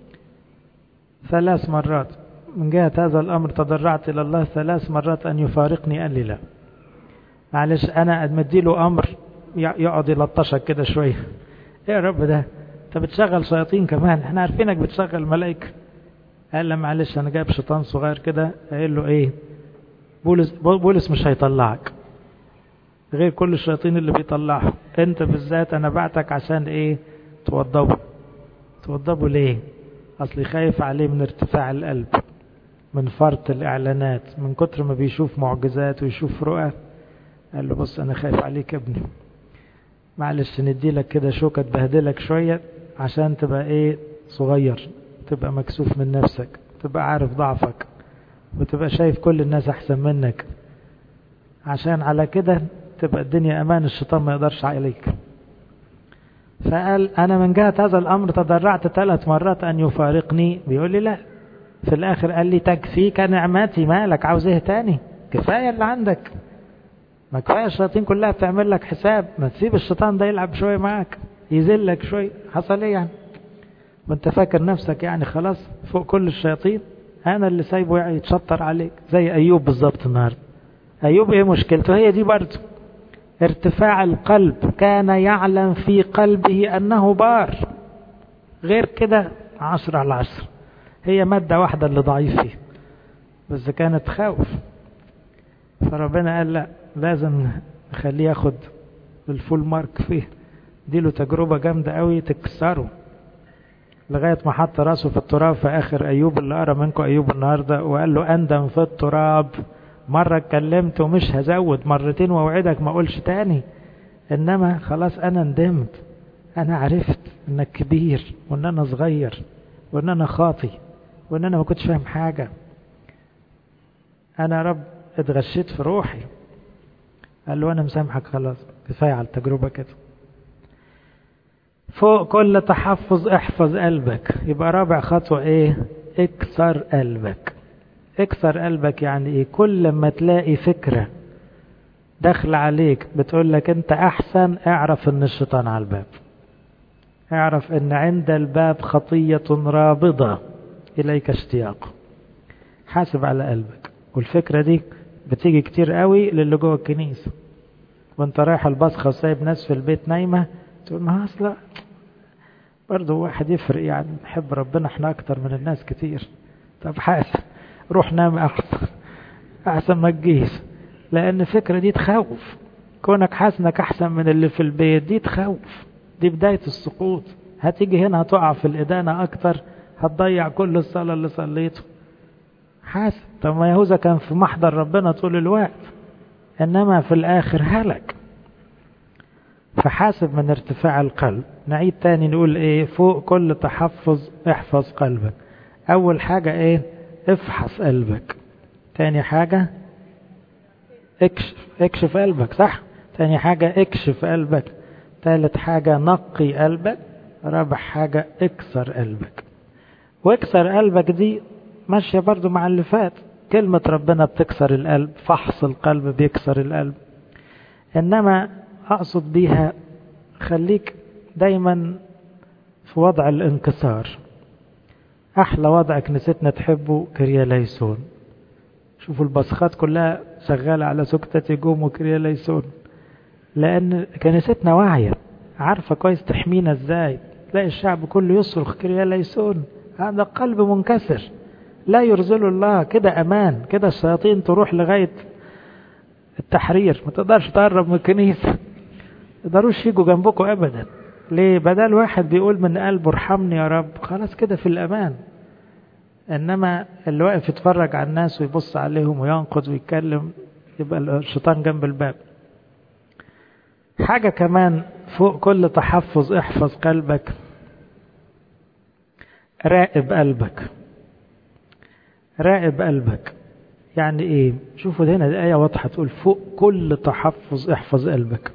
ثلاث مرات من جهة هذا الأمر تضرعت إلى الله ثلاث مرات أن يفارقني قال لي لا معلش أنا أدمدي له أمر يقعد يلطشك كده شوية إيه يا رب ده أنت بتشغل شياطين كمان إحنا عارفينك بتشغل ملائكة قال له معلش أنا جايب شيطان صغير كده قال له إيه بولس بولس مش هيطلعك غير كل الشياطين اللي بيطلعهم أنت بالذات أنا بعتك عشان إيه توضبه توضبه ليه أصلي خايف عليه من ارتفاع القلب من فرط الإعلانات من كتر ما بيشوف معجزات ويشوف رؤى قال له بص أنا خايف عليك يا ابني معلش نديلك كده شوكة تبهدلك شوية عشان تبقى إيه صغير تبقى مكسوف من نفسك تبقى عارف ضعفك وتبقى شايف كل الناس أحسن منك عشان على كده تبقى الدنيا أمان الشيطان ما يقدرش عليك فقال أنا من جهة هذا الأمر تضرعت ثلاث مرات أن يفارقني بيقول لي لا في الآخر قال لي تكفيك نعمتي مالك عاوز إيه تاني كفاية اللي عندك ما كفايه الشياطين كلها بتعمل لك حساب ما تسيب الشيطان ده يلعب شويه معاك يذلك شويه حصل ايه يعني وانت فاكر نفسك يعني خلاص فوق كل الشياطين انا اللي سايبه يعني يتشطر عليك زي ايوب بالظبط النهارده ايوب ايه مشكلته هي دي برضه ارتفاع القلب كان يعلم في قلبه انه بار غير كده عشرة على عشرة هي مادة واحدة اللي ضعيف فيه بس كانت خوف فربنا قال لا لازم نخليه ياخد الفول مارك فيه دي له تجربة جامدة قوي تكسره لغاية ما حط راسه في التراب في آخر أيوب اللي قرا منكم أيوب النهاردة وقال له أندم في التراب مرة اتكلمت ومش هزود مرتين وأوعدك ما أقولش تاني إنما خلاص أنا ندمت أنا عرفت إنك كبير وإن أنا صغير وإن أنا خاطي وإن أنا ما كنتش فاهم حاجة أنا رب اتغشيت في روحي قال له أنا مسامحك خلاص كفاية على التجربة كده فوق كل تحفظ احفظ قلبك يبقى رابع خطوة ايه اكسر قلبك اكسر قلبك يعني ايه كل ما تلاقي فكرة داخل عليك بتقول لك انت احسن اعرف ان الشيطان على الباب اعرف ان عند الباب خطية رابضة اليك اشتياق حاسب على قلبك والفكرة دي بتيجي كتير قوي للي جوه الكنيسة وانت رايح البصخة وسايب ناس في البيت نايمة تقول ما اصلا برضه واحد يفرق يعني نحب ربنا احنا اكتر من الناس كتير طب حاسب روح نام احسن احسن ما تجيش لان الفكرة دي تخوف كونك حاسس انك احسن من اللي في البيت دي تخوف دي بداية السقوط هتيجي هنا هتقع في الإدانة أكتر هتضيع كل الصلاة اللي صليته حاسب طب ما يهوذا كان في محضر ربنا طول الوقت إنما في الآخر هلك فحاسب من ارتفاع القلب نعيد تاني نقول ايه فوق كل تحفظ احفظ قلبك اول حاجة ايه افحص قلبك تاني حاجة اكشف اكشف قلبك صح تاني حاجة اكشف قلبك تالت حاجة نقي قلبك رابع حاجة اكسر قلبك واكسر قلبك دي ماشية برضو مع اللي فات كلمة ربنا بتكسر القلب فحص القلب بيكسر القلب إنما أقصد بيها خليك دايما في وضع الانكسار أحلى وضع كنيستنا تحبه كريا ليسون شوفوا البصخات كلها شغالة على سكتة جوم وكريا ليسون لأن كنيستنا واعية عارفة كويس تحمينا ازاي تلاقي الشعب كله يصرخ كريا ليسون هذا قلب منكسر لا يرزل الله كده أمان كده الشياطين تروح لغاية التحرير ما تقدرش تقرب من الكنيسة تقدروش يجوا جنبكم أبدا ليه بدل واحد بيقول من قلبه ارحمني يا رب خلاص كده في الأمان إنما اللي واقف يتفرج على الناس ويبص عليهم وينقض ويتكلم يبقى الشيطان جنب الباب حاجة كمان فوق كل تحفظ احفظ قلبك راقب قلبك راقب قلبك يعني ايه شوفوا هنا الآية واضحة تقول فوق كل تحفظ احفظ قلبك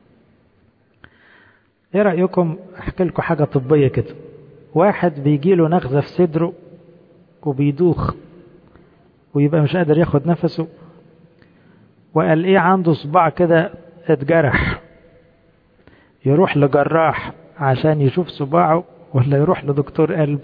ايه رأيكم احكي لكم حاجة طبية كده واحد بيجي له نغزة في صدره وبيدوخ ويبقى مش قادر ياخد نفسه وقال ايه عنده صباع كده اتجرح يروح لجراح عشان يشوف صباعه ولا يروح لدكتور قلب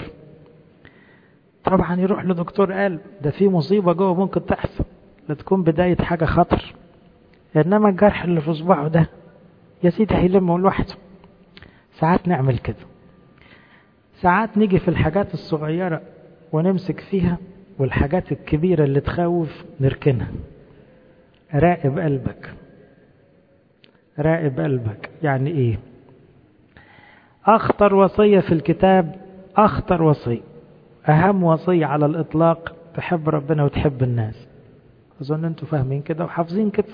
طبعا يروح لدكتور قلب ده في مصيبة جوه ممكن تحصل لا تكون بداية حاجة خطر إنما الجرح اللي في صباعه ده يا سيدي هيلمه لوحده ساعات نعمل كده ساعات نيجي في الحاجات الصغيرة ونمسك فيها والحاجات الكبيرة اللي تخوف نركنها راقب قلبك راقب قلبك يعني ايه اخطر وصية في الكتاب اخطر وصية اهم وصية على الاطلاق تحب ربنا وتحب الناس اظن انتوا فاهمين كده وحافظين كده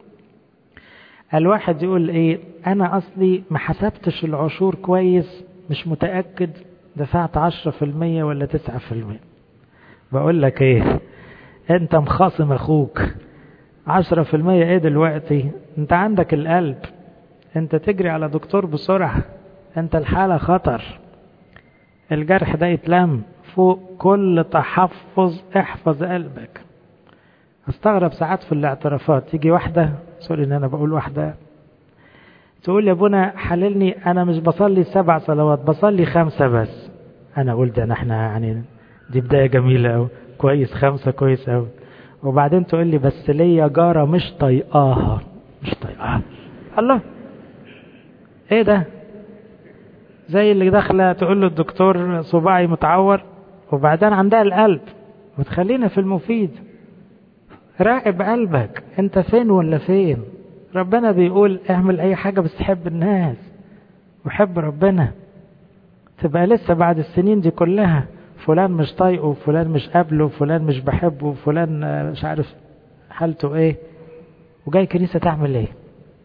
الواحد يقول ايه انا اصلي ما حسبتش العشور كويس مش متأكد دفعت عشرة في المية ولا تسعة في المية بقول لك ايه انت مخاصم اخوك عشرة في المية ايه دلوقتي انت عندك القلب انت تجري على دكتور بسرعة انت الحالة خطر الجرح ده يتلم فوق كل تحفظ احفظ قلبك استغرب ساعات في الاعترافات تيجي واحدة سوري ان انا بقول واحدة تقول يا ابونا حللني انا مش بصلي سبع صلوات بصلي خمسة بس انا قلت انا احنا يعني دي بداية جميلة أوي كويس خمسة كويس أوي وبعدين تقول لي بس ليا جارة مش طايقاها مش طايقاها الله ايه ده زي اللي داخلة تقول له الدكتور صباعي متعور وبعدين عندها القلب وتخلينا في المفيد راقب قلبك انت فين ولا فين ربنا بيقول اعمل اي حاجة بس تحب الناس وحب ربنا تبقى لسه بعد السنين دي كلها فلان مش طايقه وفلان مش قابله وفلان مش بحبه وفلان مش عارف حالته ايه وجاي كنيسة تعمل ايه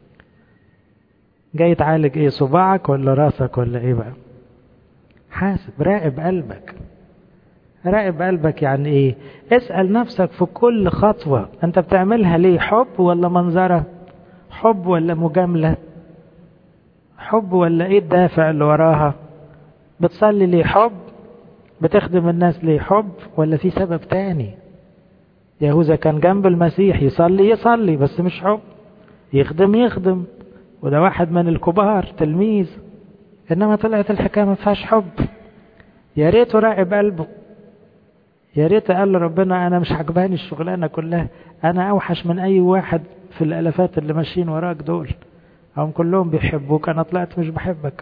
جاي تعالج ايه صباعك ولا راسك ولا ايه بقى حاسب راقب قلبك راقب قلبك يعني ايه اسأل نفسك في كل خطوة انت بتعملها ليه حب ولا منظرة حب ولا مجاملة حب ولا ايه الدافع اللي وراها بتصلي ليه حب بتخدم الناس ليه حب ولا في سبب تاني يهوذا كان جنب المسيح يصلي يصلي بس مش حب يخدم يخدم وده واحد من الكبار تلميذ انما طلعت الحكايه ما فيهاش حب يا ريته راقب قلبه يا ريت قال لربنا انا مش عجباني الشغلانه كلها انا اوحش من اي واحد في الالافات اللي ماشيين وراك دول هم كلهم بيحبوك انا طلعت مش بحبك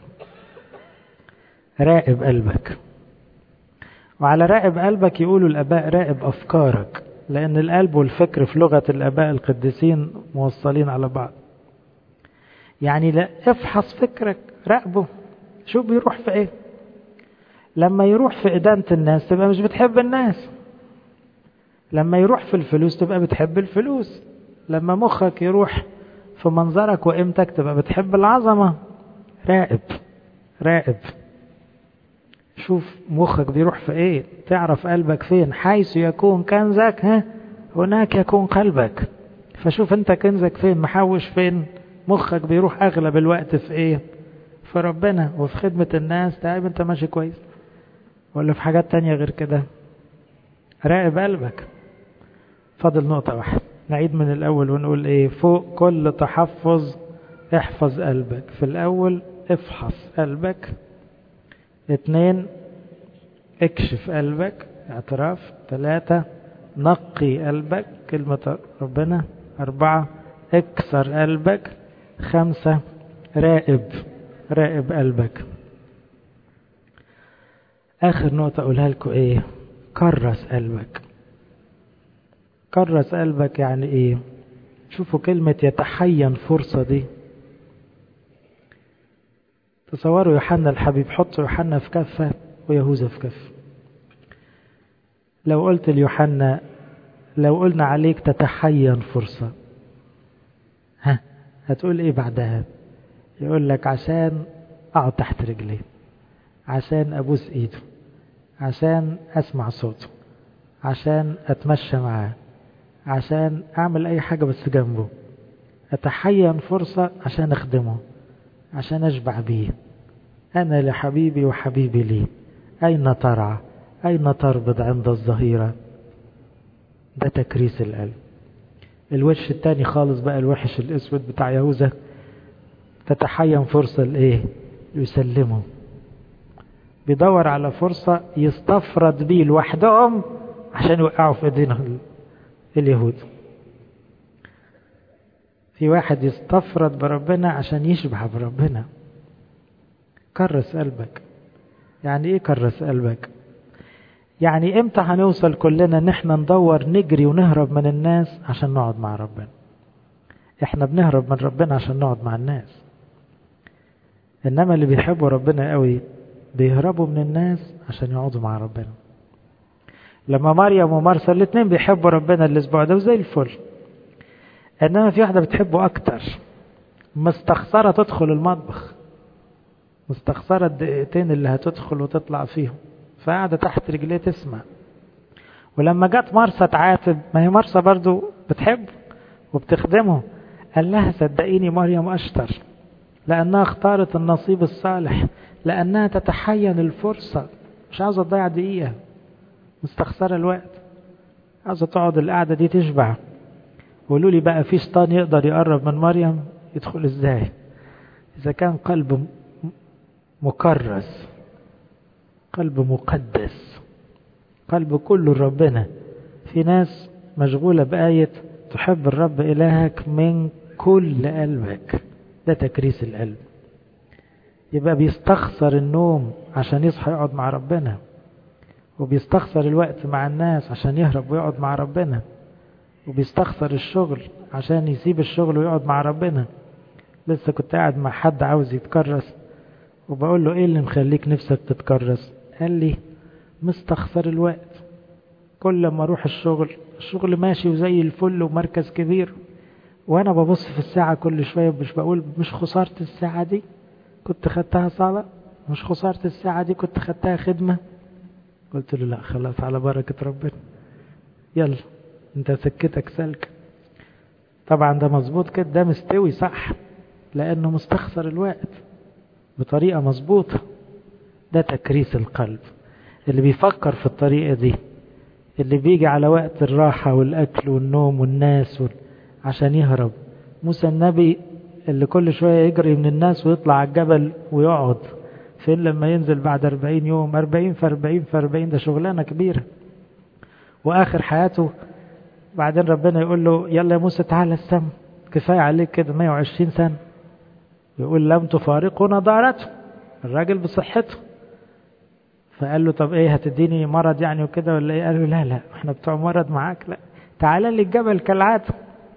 راقب قلبك وعلى راقب قلبك يقولوا الاباء راقب افكارك لان القلب والفكر في لغه الاباء القديسين موصلين على بعض يعني لا افحص فكرك راقبه شو بيروح في ايه لما يروح في إدانة الناس تبقى مش بتحب الناس لما يروح في الفلوس تبقى بتحب الفلوس لما مخك يروح في منظرك وقيمتك تبقى بتحب العظمة راقب راقب شوف مخك بيروح في ايه تعرف قلبك فين حيث يكون كنزك ها هناك يكون قلبك فشوف انت كنزك فين محوش فين مخك بيروح اغلب الوقت في ايه في ربنا وفي خدمة الناس تعب انت ماشي كويس ولا في حاجات تانية غير كده راقب قلبك فاضل نقطة واحدة نعيد من الأول ونقول إيه فوق كل تحفظ احفظ قلبك في الأول افحص قلبك اتنين اكشف قلبك اعتراف ثلاثة نقي قلبك كلمة ربنا أربعة اكسر قلبك خمسة راقب راقب قلبك آخر نقطة أقولها لكم إيه كرس قلبك كرس قلبك يعني إيه شوفوا كلمة يتحين فرصة دي تصوروا يوحنا الحبيب حطوا يوحنا في كفة ويهوذا في كفة لو قلت ليوحنا لو قلنا عليك تتحين فرصة ها هتقول ايه بعدها يقول لك عشان اقعد تحت رجليه عشان ابوس ايده عشان اسمع صوته عشان اتمشى معاه عشان اعمل اي حاجة بس جنبه اتحين فرصة عشان اخدمه عشان اشبع بيه انا لحبيبي وحبيبي لي اين ترعى اين تربض عند الظهيرة ده تكريس القلب الوش التاني خالص بقى الوحش الاسود بتاع يهوذا تتحين فرصة لايه يسلمه بيدور على فرصة يستفرد بيه لوحدهم عشان يوقعوا في ايدينا اليهود في واحد يستفرد بربنا عشان يشبع بربنا كرس قلبك يعني ايه كرس قلبك يعني امتى هنوصل كلنا ان احنا ندور نجري ونهرب من الناس عشان نقعد مع ربنا احنا بنهرب من ربنا عشان نقعد مع الناس انما اللي بيحبوا ربنا قوي بيهربوا من الناس عشان يقعدوا مع ربنا لما مريم ومرسى الاثنين بيحبوا ربنا الاسبوع ده وزي الفل انما في واحده بتحبه اكتر مستخسره تدخل المطبخ مستخسره الدقيقتين اللي هتدخل وتطلع فيهم فقاعده تحت رجليه تسمع ولما جت مرسى تعاتب ما هي مرسى برضو بتحبه وبتخدمه قال لها صدقيني مريم اشطر لانها اختارت النصيب الصالح لانها تتحين الفرصه مش عاوزه تضيع دقيقه مستخسره الوقت عاوزه تقعد القعده دي تشبع قولوا لي بقى في شيطان يقدر يقرب من مريم يدخل ازاي اذا كان قلب مكرس قلب مقدس قلب كله ربنا في ناس مشغولة بآية تحب الرب إلهك من كل قلبك ده تكريس القلب يبقى بيستخسر النوم عشان يصحى يقعد مع ربنا وبيستخسر الوقت مع الناس عشان يهرب ويقعد مع ربنا وبيستخسر الشغل عشان يسيب الشغل ويقعد مع ربنا لسه كنت قاعد مع حد عاوز يتكرس وبقول له ايه اللي مخليك نفسك تتكرس قال لي مستخسر الوقت كل ما اروح الشغل الشغل ماشي وزي الفل ومركز كبير وانا ببص في الساعة كل شوية مش بقول مش خسارة الساعة دي كنت خدتها صلاة مش خسارة الساعة دي كنت خدتها خدمة قلت له لا خلاص على بركة ربنا يلا انت سكتك سلك طبعا ده مظبوط كده ده مستوي صح لانه مستخسر الوقت بطريقة مظبوطة ده تكريس القلب اللي بيفكر في الطريقة دي اللي بيجي على وقت الراحة والأكل والنوم والناس وال... عشان يهرب موسى النبي اللي كل شوية يجري من الناس ويطلع على الجبل ويقعد فين لما ينزل بعد أربعين يوم أربعين في أربعين في أربعين ده شغلانة كبيرة وآخر حياته بعدين ربنا يقول له يلا يا موسى تعالى السم كفاية عليك كده 120 سنة يقول لم تفارقنا دارته الراجل بصحته فقال له طب ايه هتديني مرض يعني وكده ولا ايه قال له لا لا احنا بتوع مرض معاك لا تعالى لي الجبل كالعاده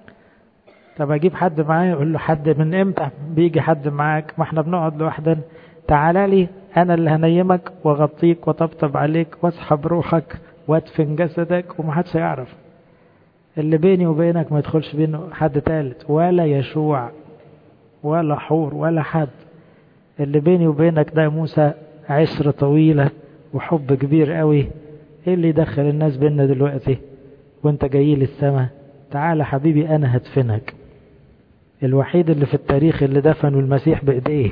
طب اجيب حد معايا يقول له حد من امتى بيجي حد معاك ما احنا بنقعد لوحدنا تعالى لي انا اللي هنيمك واغطيك وطبطب عليك واسحب روحك وادفن جسدك ومحدش هيعرف اللي بيني وبينك ما يدخلش بينه حد تالت ولا يشوع ولا حور ولا حد اللي بيني وبينك ده موسى عشرة طويلة وحب كبير قوي ايه اللي يدخل الناس بينا دلوقتي وانت جاي لي السما تعالى حبيبي انا هدفنك الوحيد اللي في التاريخ اللي دفنوا المسيح بايديه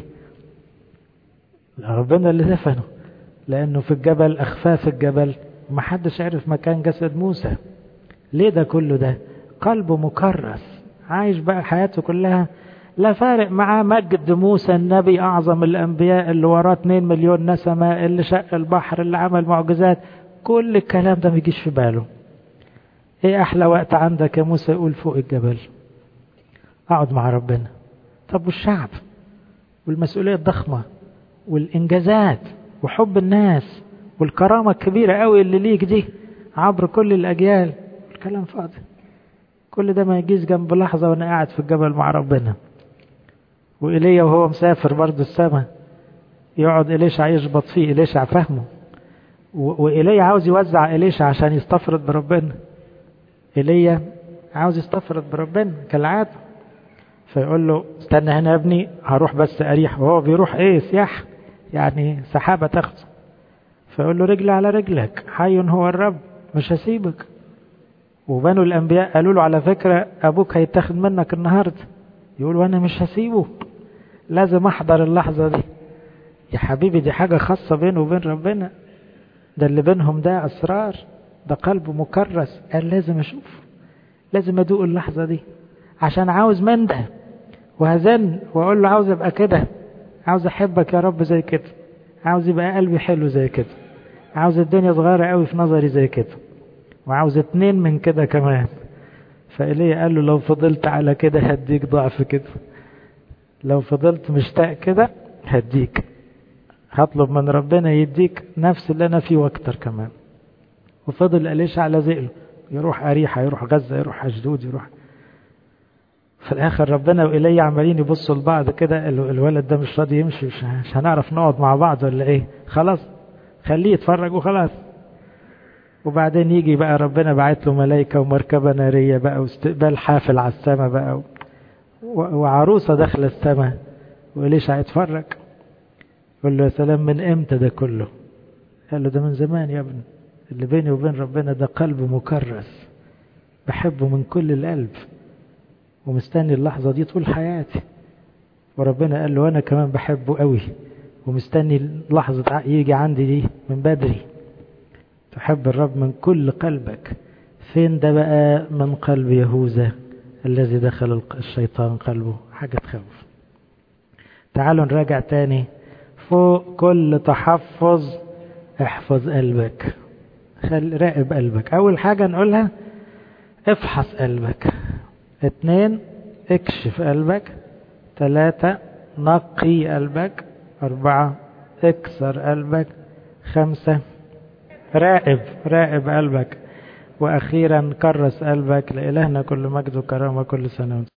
ربنا اللي دفنه لانه في الجبل اخفاف الجبل محدش عرف مكان جسد موسى ليه ده كله ده قلبه مكرس عايش بقى حياته كلها لا فارق معاه مجد موسى النبي أعظم الأنبياء اللي وراه 2 مليون نسمة اللي شق البحر اللي عمل معجزات كل الكلام ده ما يجيش في باله ايه أحلى وقت عندك يا موسى يقول فوق الجبل أقعد مع ربنا طب والشعب والمسؤولية الضخمة والإنجازات وحب الناس والكرامة الكبيرة قوي اللي ليك دي عبر كل الأجيال الكلام فاضي كل ده ما يجيش جنب لحظة وأنا قاعد في الجبل مع ربنا وإيليا وهو مسافر برضه السماء يقعد إليشع يشبط فيه إليشع فهمه وإيليا عاوز يوزع إليشع عشان يستفرد بربنا إيليا عاوز يستفرد بربنا كالعادة فيقول له استنى هنا يا ابني هروح بس أريح وهو بيروح إيه سياح يعني سحابة تاخده فيقول له رجل على رجلك حي هو الرب مش هسيبك وبنو الأنبياء قالوا له على فكرة أبوك هيتاخد منك النهاردة يقول وأنا مش هسيبه لازم أحضر اللحظة دي يا حبيبي دي حاجة خاصة بينه وبين ربنا ده اللي بينهم ده أسرار ده قلبه مكرس قال لازم أشوف لازم أدوق اللحظة دي عشان عاوز من ده وهزن وأقول له عاوز أبقى كده عاوز أحبك يا رب زي كده عاوز يبقى قلبي حلو زي كده عاوز الدنيا صغيرة قوي في نظري زي كده وعاوز اتنين من كده كمان فإليه قال له لو فضلت على كده هديك ضعف كده لو فضلت مشتاق كده هديك هطلب من ربنا يديك نفس اللي أنا فيه واكتر كمان وفضل أليش على زئله يروح أريحة يروح غزة يروح أشدود يروح في الآخر ربنا وإلي عمالين يبصوا لبعض كده الولد ده مش راضي يمشي مش هنعرف نقعد مع بعض ولا إيه خلاص خليه يتفرج وخلاص وبعدين يجي بقى ربنا بعت له ملائكة ومركبة نارية بقى واستقبال حافل على السماء بقى وعروسة داخلة السماء وليش هيتفرج يقول له يا سلام من امتى ده كله قال له ده من زمان يا ابني اللي بيني وبين ربنا ده قلب مكرس بحبه من كل القلب ومستني اللحظة دي طول حياتي وربنا قال له أنا كمان بحبه قوي ومستني لحظة يجي عندي دي من بدري تحب الرب من كل قلبك فين ده بقى من قلب يهوذا الذي دخل الشيطان قلبه حاجة تخوف تعالوا نراجع تاني فوق كل تحفظ احفظ قلبك خل راقب قلبك اول حاجة نقولها افحص قلبك اتنين اكشف قلبك تلاتة نقي قلبك اربعة اكسر قلبك خمسة راقب راقب قلبك واخيرا كرس قلبك لإلهنا كل مجد وكرامة كل سنة